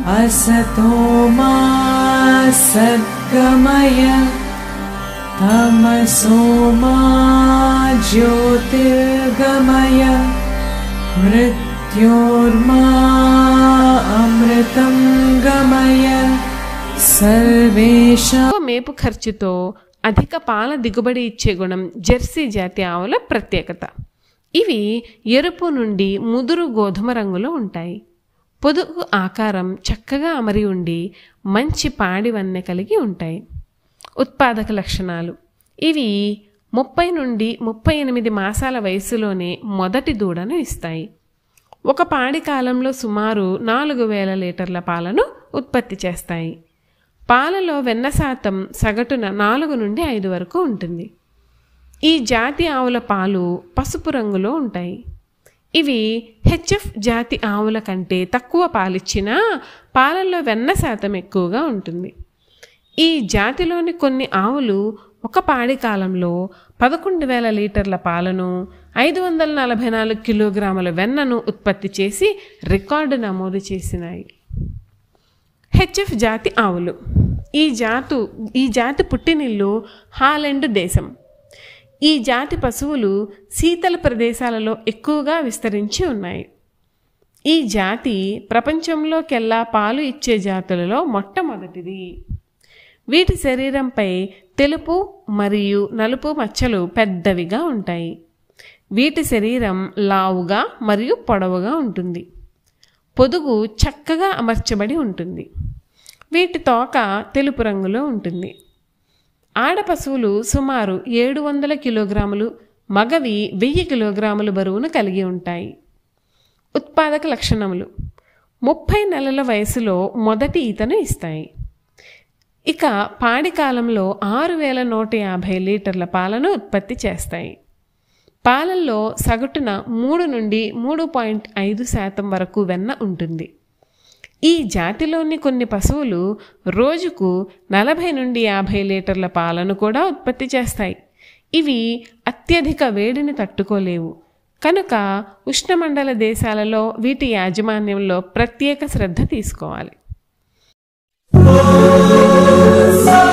असतो मा सद्गमय तमसो मा ज्योतिर्गमय मृत्योर्मा अमृतं गमय सर्वेषां ఎక్కువ మేపు ఖర్చుతో అధిక పాల దిగుబడి ఇచ్చే గుణం జెర్సీ జాతి ఆవుల ప్రత్యేకత ఇవి ఎరుపు నుండి ముదురు గోధుమ రంగులో ఉంటాయి పొదుగు ఆకారం చక్కగా అమరి ఉండి మంచి పాడి వన్నె కలిగి ఉంటాయి ఉత్పాదక లక్షణాలు ఇవి ముప్పై నుండి ముప్పై ఎనిమిది మాసాల వయసులోనే మొదటి దూడను ఇస్తాయి ఒక పాడి కాలంలో సుమారు నాలుగు వేల లీటర్ల పాలను ఉత్పత్తి చేస్తాయి పాలలో వెన్న శాతం సగటున నాలుగు నుండి ఐదు వరకు ఉంటుంది ఈ జాతి ఆవుల పాలు పసుపు రంగులో ఉంటాయి ఇవి హెచ్ఎఫ్ జాతి ఆవుల కంటే తక్కువ పాలిచ్చినా పాలల్లో వెన్న శాతం ఎక్కువగా ఉంటుంది ఈ జాతిలోని కొన్ని ఆవులు ఒక పాడి కాలంలో పదకొండు వేల లీటర్ల పాలను ఐదు వందల నలభై నాలుగు కిలోగ్రాముల వెన్నను ఉత్పత్తి చేసి రికార్డు నమోదు చేసినాయి హెచ్ఎఫ్ జాతి ఆవులు ఈ జాతు ఈ జాతి పుట్టినిల్లు హాలెండ్ దేశం ఈ జాతి పశువులు శీతల ప్రదేశాలలో ఎక్కువగా విస్తరించి ఉన్నాయి ఈ జాతి ప్రపంచంలోకెల్లా పాలు ఇచ్చే జాతులలో మొట్టమొదటిది వీటి శరీరంపై తెలుపు మరియు నలుపు మచ్చలు పెద్దవిగా ఉంటాయి వీటి శరీరం లావుగా మరియు పొడవుగా ఉంటుంది పొదుగు చక్కగా అమర్చబడి ఉంటుంది వీటి తోక తెలుపు రంగులో ఉంటుంది ఆడ పశువులు సుమారు ఏడు వందల కిలోగ్రాములు మగవి వెయ్యి కిలోగ్రాముల బరువును కలిగి ఉంటాయి ఉత్పాదక లక్షణములు ముప్పై నెలల వయసులో మొదటి ఈతను ఇస్తాయి ఇక పాడి కాలంలో ఆరు వేల నూట యాభై లీటర్ల పాలను ఉత్పత్తి చేస్తాయి పాలల్లో సగటున మూడు నుండి మూడు పాయింట్ ఐదు శాతం వరకు వెన్న ఉంటుంది ఈ జాతిలోని కొన్ని పశువులు రోజుకు నలభై నుండి యాభై లీటర్ల పాలను కూడా ఉత్పత్తి చేస్తాయి ఇవి అత్యధిక వేడిని తట్టుకోలేవు కనుక ఉష్ణమండల దేశాలలో వీటి యాజమాన్యంలో ప్రత్యేక శ్రద్ధ తీసుకోవాలి सा